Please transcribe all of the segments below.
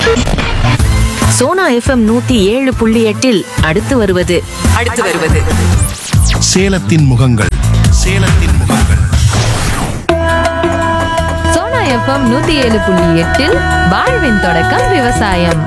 Sona FM நூத்தி ஏழு புள்ளி எட்டில் அடுத்து வருவது அடுத்து வருவது சேலத்தின் முகங்கள் சேலத்தின் முகங்கள் சோனா எஃப்எம் நூத்தி ஏழு புள்ளி எட்டில் வாழ்வின் தொடக்கம் விவசாயம்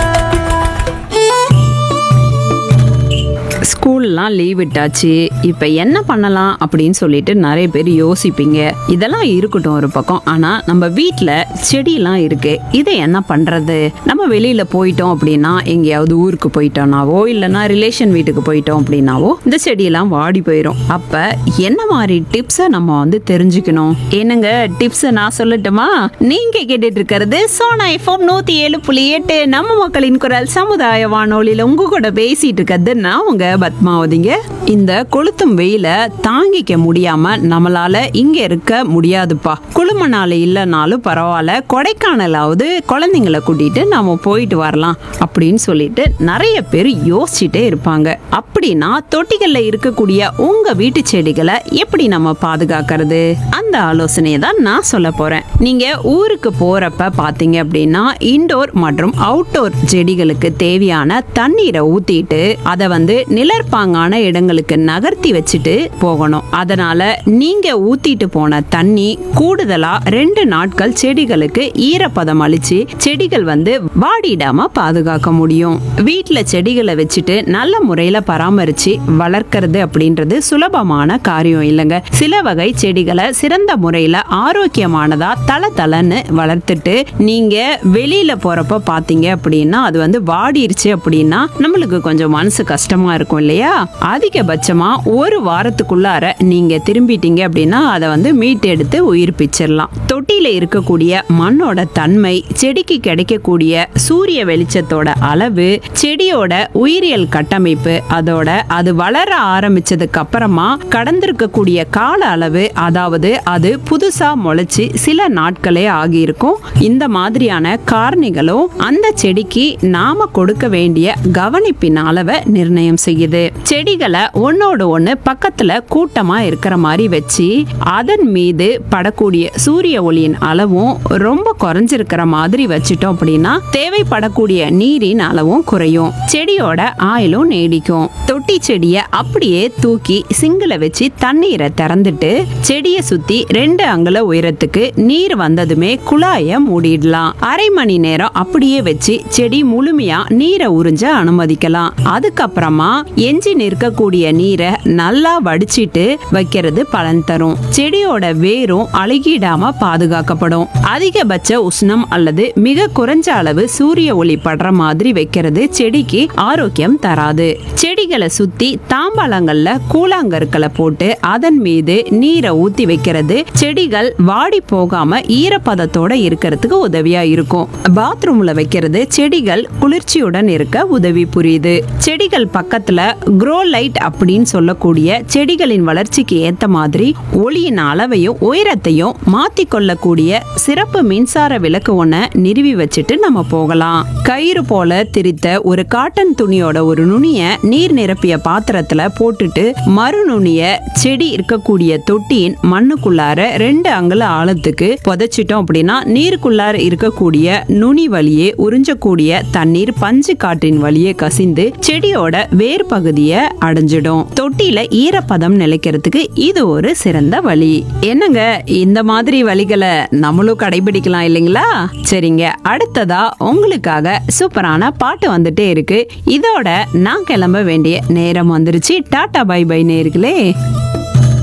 ஸ்கூல்லாம் லீவ் விட்டாச்சு இப்போ என்ன பண்ணலாம் அப்படின்னு சொல்லிட்டு நிறைய பேர் யோசிப்பீங்க இதெல்லாம் இருக்கட்டும் ஒரு பக்கம் ஆனால் நம்ம வீட்டில் செடியெல்லாம் இருக்கு இதை என்ன பண்ணுறது நம்ம வெளியில் போயிட்டோம் அப்படின்னா எங்கேயாவது ஊருக்கு போயிட்டோம்னாவோ இல்லைன்னா ரிலேஷன் வீட்டுக்கு போயிட்டோம் அப்படின்னாவோ இந்த செடியெல்லாம் வாடி போயிடும் அப்போ என்ன மாதிரி டிப்ஸை நம்ம வந்து தெரிஞ்சுக்கணும் என்னங்க டிப்ஸை நான் சொல்லட்டுமா நீங்க கேட்டுட்டு இருக்கிறது சோனா எஃப்எம் நூத்தி ஏழு புள்ளி எட்டு நம்ம மக்களின் குரல் சமுதாய வானொலியில உங்க கூட பேசிட்டு இருக்கிறது நான் உங்க பத்மாவதிங்க இந்த கொளுத்தும் வெயில தாங்கிக்க முடியாம நம்மளால இங்க இருக்க முடியாதுப்பா குளுமனால இல்லைனாலும் பரவாயில்ல கொடைக்கானலாவது குழந்தைங்கள கூட்டிட்டு நாம போயிட்டு வரலாம் அப்படின்னு சொல்லிட்டு நிறைய பேர் யோசிச்சுட்டே இருப்பாங்க அப்படின்னா தொட்டிகள்ல இருக்கக்கூடிய உங்க வீட்டு செடிகளை எப்படி நம்ம பாதுகாக்கிறது அந்த ஆலோசனையை தான் நான் சொல்ல போறேன் நீங்க ஊருக்கு போறப்ப பாத்தீங்க அப்படின்னா இன்டோர் மற்றும் அவுட்டோர் செடிகளுக்கு தேவையான தண்ணீரை ஊத்திட்டு அதை வந்து நிழற்பாங்கான இடங்களுக்கு நகர்த்தி வச்சுட்டு போகணும் அதனால நீங்க ஊத்திட்டு போன தண்ணி கூடுதலா ரெண்டு நாட்கள் செடிகளுக்கு ஈரப்பதம் அளிச்சு செடிகள் வந்து வாடிடாம பாதுகாக்க முடியும் வீட்ல செடிகளை வச்சுட்டு நல்ல முறையில பராமரிச்சு வளர்க்கறது அப்படின்றது சுலபமான காரியம் இல்லைங்க சில வகை செடிகளை சிறந்த முறையில ஆரோக்கியமானதா தல தலன்னு வளர்த்துட்டு நீங்க வெளியில போறப்ப பாத்தீங்க அப்படின்னா அது வந்து வாடிருச்சு அப்படின்னா நம்மளுக்கு கொஞ்சம் மனசு கஷ்டமா இருக்கும் இல்லையா அதிகபட்சமா ஒரு வாரத்துக்குள்ளார நீங்க திரும்பிட்டீங்க அப்படின்னா அதை வந்து மீட்டெடுத்து உயிர்ப்பிச்சிடலாம் தொட்டியில இருக்கக்கூடிய மண்ணோட தன்மை செடிக்கு கிடைக்கக்கூடிய சூரிய வெளிச்சத்தோட அளவு செடியோட உயிரியல் கட்டமைப்பு அதோட அது வளர ஆரம்பிச்சதுக்கு அப்புறமா கடந்திருக்கக்கூடிய கால அளவு அதாவது அது புதுசா முளைச்சு சில நாட்களே ஆகியிருக்கும் இந்த மாதிரியான காரணிகளும் அந்த செடிக்கு நாம கொடுக்க வேண்டிய கவனிப்பின் அளவை நிர்ணயம் செய்யுது செடிகளை ஒன்னோட ஒண்ணு பக்கத்துல கூட்டமா இருக்கிற மாதிரி வச்சு அதன் மீது படக்கூடிய சூரிய ஒளியின் அளவும் ரொம்ப குறைஞ்சிருக்கிற மாதிரி வச்சுட்டோம் அப்படின்னா தேவைப்படக்கூடிய நீரின் அளவும் குறையும் செடியோட ஆயுளும் நீடிக்கும் தொட்டி செடியை அப்படியே தூக்கி சிங்கில வச்சு தண்ணீரை திறந்துட்டு செடியை சுத்தி ரெண்டு அங்குல உயரத்துக்கு நீர் வந்ததுமே குழாய மூடிடலாம் அரை மணி நேரம் அப்படியே வச்சு செடி முழுமையா நீரை உறிஞ்ச அனுமதிக்கலாம் அதுக்கப்புறமா எஞ்சி நிற்கக்கூடிய நீரை நல்லா வடிச்சிட்டு வைக்கிறது பலன் தரும் செடியோட வேரும் அழுகிடாம பாதுகாக்கப்படும் அதிகபட்ச உஷ்ணம் அல்லது மிக குறைஞ்ச அளவு சூரிய ஒளி படுற மாதிரி வைக்கிறது செடிக்கு ஆரோக்கியம் தராது செடிகளை சுத்தி தாம்பாளங்கள்ல கூழாங்கற்களை போட்டு அதன் மீது நீரை ஊத்தி வைக்கிறது செடிகள் வாடி போகாம ஈரப்பதத்தோட இருக்கிறதுக்கு உதவியா இருக்கும் பாத்ரூம்ல வைக்கிறது செடிகள் குளிர்ச்சியுடன் இருக்க உதவி புரியுது செடிகள் பக்கத்துல க்ரோ லைட் அப்படின்னு சொல்லக்கூடிய செடிகளின் வளர்ச்சிக்கு ஏத்த மாதிரி ஒளியின் அளவையும் உயரத்தையும் மாத்தி கொள்ளக்கூடிய சிறப்பு மின்சார விளக்கு ஒன்ன நிறுவி வச்சுட்டு நம்ம போகலாம் கயிறு போல திரித்த ஒரு காட்டன் துணியோட ஒரு நுனிய நீர் நிரப்பிய பாத்திரத்துல போட்டுட்டு மறு நுனிய செடி இருக்கக்கூடிய தொட்டியின் மண்ணுக்குள்ளார ரெண்டு அங்குல ஆழத்துக்கு புதைச்சிட்டோம் அப்படின்னா நீருக்குள்ளார இருக்கக்கூடிய நுனி வழியே உறிஞ்சக்கூடிய தண்ணீர் பஞ்சு காற்றின் வழியே கசிந்து செடியோட வேர் பகுதியை அடைஞ்சிடும் தொட்டியில ஈரப்பதம் நிலைக்கிறதுக்கு இது ஒரு சிறந்த வழி என்னங்க இந்த மாதிரி வழிகளை நம்மளும் கடைபிடிக்கலாம் இல்லைங்களா சரிங்க அடுத்ததா உங்களுக்காக சூப்பரான பாட்டு வந்துட்டே இருக்கு இதோட நான் கிளம்ப வேண்டிய நேரம் வந்துருச்சு டாடா பை பை நேர்களே